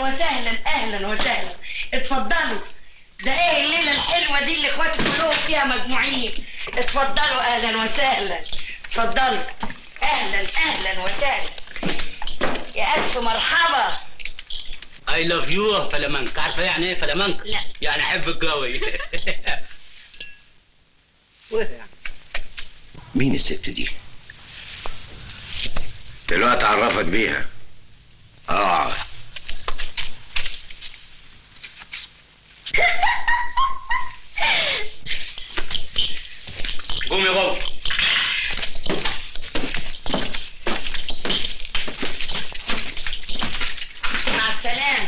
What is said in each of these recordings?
وسهلا اهلا وسهلا اتفضلوا ده ايه الليله الحلوه دي اللي اخواتي كلهم فيها مجموعين اتفضلوا اهلا وسهلا اتفضلوا اهلا اهلا وسهلا يا الف مرحبا اي لاف يو فلامنك عارفه يعني ايه فلامنك لا. يعني احبك قوي مين الست دي دلوقتي اعرفك بيها اه قوم يا بابا مع السلامه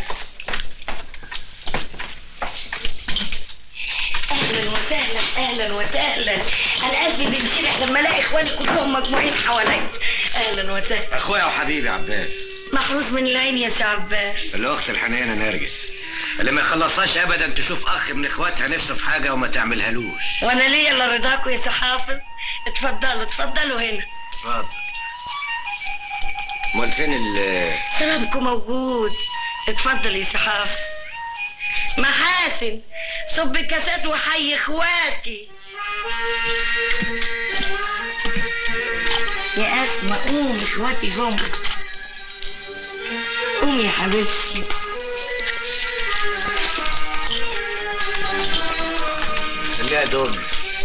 اهلا وسهلا اهلا وسهلا انا قلبي بينشرح لما الاقي اخواني كلهم مجموعين حواليا اهلا وسهلا اخويا وحبيبي عباس محروس من العين يا سي عباس الاخت الحنينه نرجس اللي ما يخلصهاش ابدا تشوف اخ من اخواتها نفسه في حاجه وما تعملهالوش وانا ليا الا رضاكم يا سي حافظ اتفضلوا اتفضلوا هنا اتفضل امال فين ال سلامكم موجود اتفضل يا سي حافظ محاسن صب كاسات وحي اخواتي يا اسماء قوم اخواتي جم قوم يا حبيبتي لا دول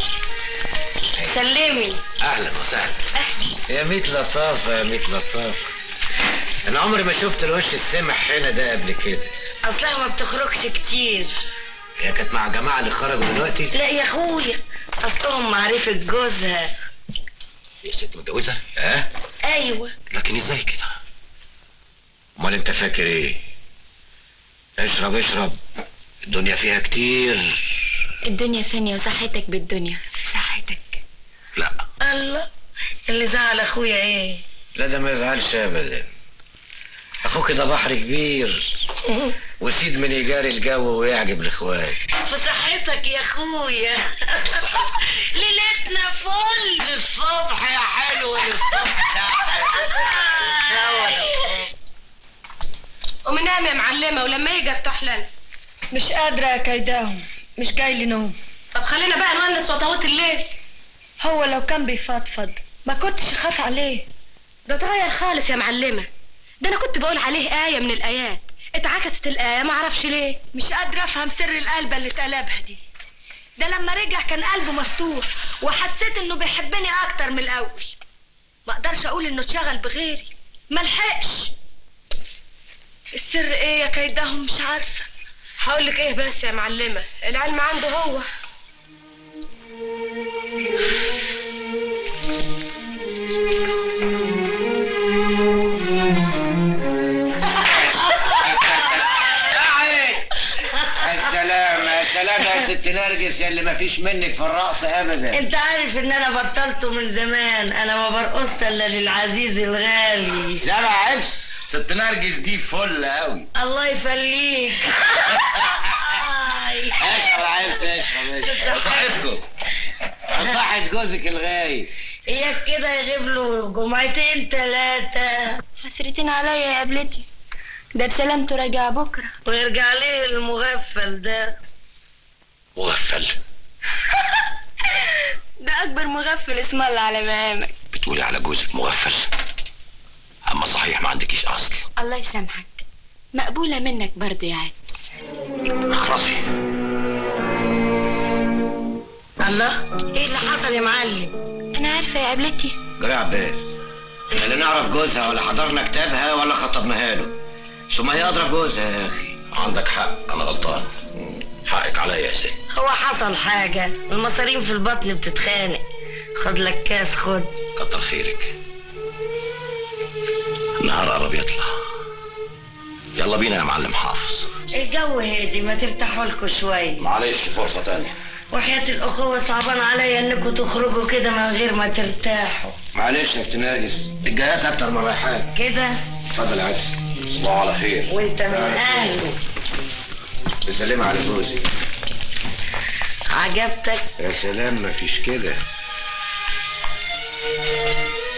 سلمي اهلا وسهلا يا ميت لطافه يا ميت لطافه انا عمري ما شفت الوش السمح هنا ده قبل كده اصلها ما بتخرجش كتير هي كانت مع الجماعه اللي خرجوا دلوقتي لا يا اخويا اصلهم معرفة جوزها يا ست متجوزه ها ايوه لكن ازاي كده امال انت فاكر ايه اشرب اشرب الدنيا فيها كتير الدنيا فانية وصحتك بالدنيا في صحتك لا الله اللي زعل اخويا ايه لا ده ما يزعلش ابدا اخوك ده بحر كبير وسيد من يجاري الجو ويعجب الاخوات في صحتك يا اخويا ليلتنا فل للصبح يا حلو للصبح يا قومي نام يا معلمة ولما يجي افتح لنا مش قادرة يا كيداهم مش جاي لي نوم طب خلينا بقى نونس وطاوط الليل هو لو كان بيفضفض ما كنتش اخاف عليه ده اتغير خالص يا معلمة ده انا كنت بقول عليه آية من الآيات اتعكست الآية معرفش ليه مش قادرة افهم سر القلبة اللي اتقلبها دي ده لما رجع كان قلبه مفتوح وحسيت انه بيحبني اكتر من الاول ما اقدرش اقول انه اتشغل بغيري ملحقش السر ايه يا كيدهم مش عارفة هقولك ايه بس يا معلمة العلم عنده هو السلام يا سلام يا ست نرجس يا اللي ما فيش منك في الرقص ابدا انت عارف ان انا بطلته من زمان انا ما برقصت الا للعزيز الغالي سبع عبس ست نرجس دي فل قوي الله يفليك آي. اشرب عبس اشرب اشرب صحتكم صحة جوزك الغايب اياك كده يغيب له جمعتين ثلاثة حسرتين عليا يا قبلتي ده بسلامته راجع بكرة ويرجع ليه المغفل ده مغفل ده أكبر مغفل اسم الله على مقامك بتقولي على جوزك مغفل اما صحيح ما عندكيش اصل الله يسامحك مقبولة منك برضه يعني اخرسي الله ايه اللي حصل يا معلم أنا عارفة يا قبلتي جري عباس احنا لا نعرف جوزها ولا حضرنا كتابها ولا خطبناها له ثم هي اضرب جوزها يا اخي عندك حق انا غلطان حقك عليا يا ست هو حصل حاجة المصارين في البطن بتتخانق خد لك كاس خد كتر خيرك النهار قرب يطلع يلا بينا يا معلم حافظ الجو هادي ما ترتاحوا لكم شوية معلش فرصة تانية وحياة الأخوة صعبان عليا إنكم تخرجوا كده من غير ما ترتاحوا معلش يا ست نرجس الجايات اكتر من الرايحات كده اتفضل يا عدس تصبحوا على خير وانت من أهله بسلم على جوزي عجبتك يا سلام مفيش كده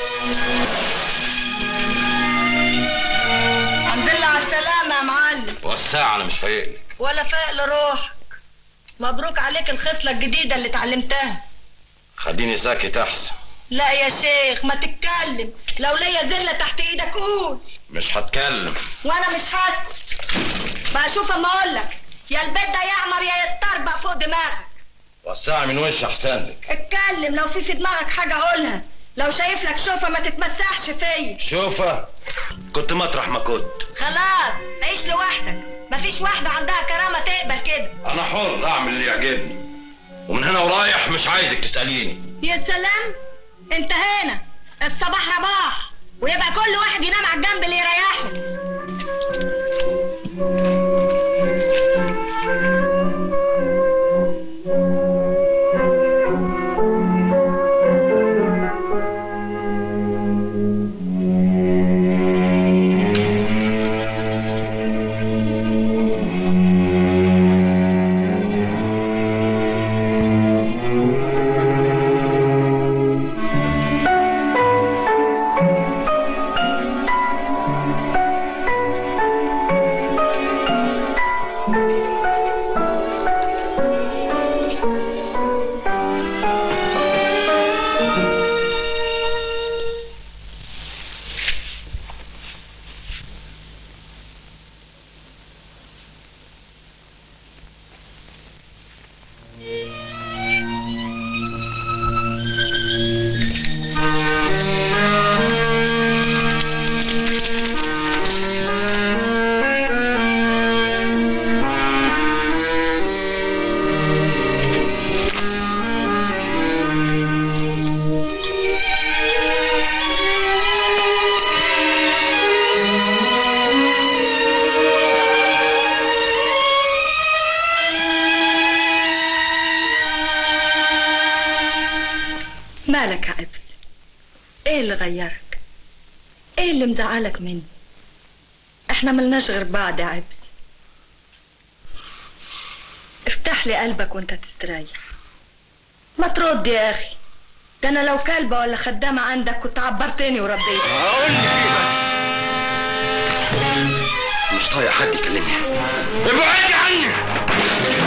الحمد لله على السلامة يا معلم والساعة انا مش فايقني ولا فاق لروحك مبروك عليك الخصلة الجديدة اللي اتعلمتها خليني ساكت احسن لا يا شيخ ما تتكلم لو ليا زلة تحت ايدك قول مش هتكلم وانا مش هسكت بقى شوف اما اقول لك يا البيت ده يعمر يا يتطربق فوق دماغك والساعة من وش احسن لك اتكلم لو في في دماغك حاجة قولها لو شايف لك شوفة ما تتمسحش فيا شوفة كنت مطرح ما كنت خلاص عيش لوحدك مفيش واحدة عندها كرامة تقبل كده انا حر اعمل اللي يعجبني ومن هنا ورايح مش عايزك تسأليني يا سلام انت هنا الصباح رباح ويبقى كل واحد ينام على الجنب اللي يريحه مالك يا عبس ايه اللي غيرك ايه اللي مزعلك مني احنا ملناش غير بعض يا عبس افتح لي قلبك وانت تستريح ما ترد يا اخي ده انا لو كلبه ولا خدامه عندك كنت عبرتني وربيتني هقول لك ايه بس مش طايق حد يكلمني ابعدي عني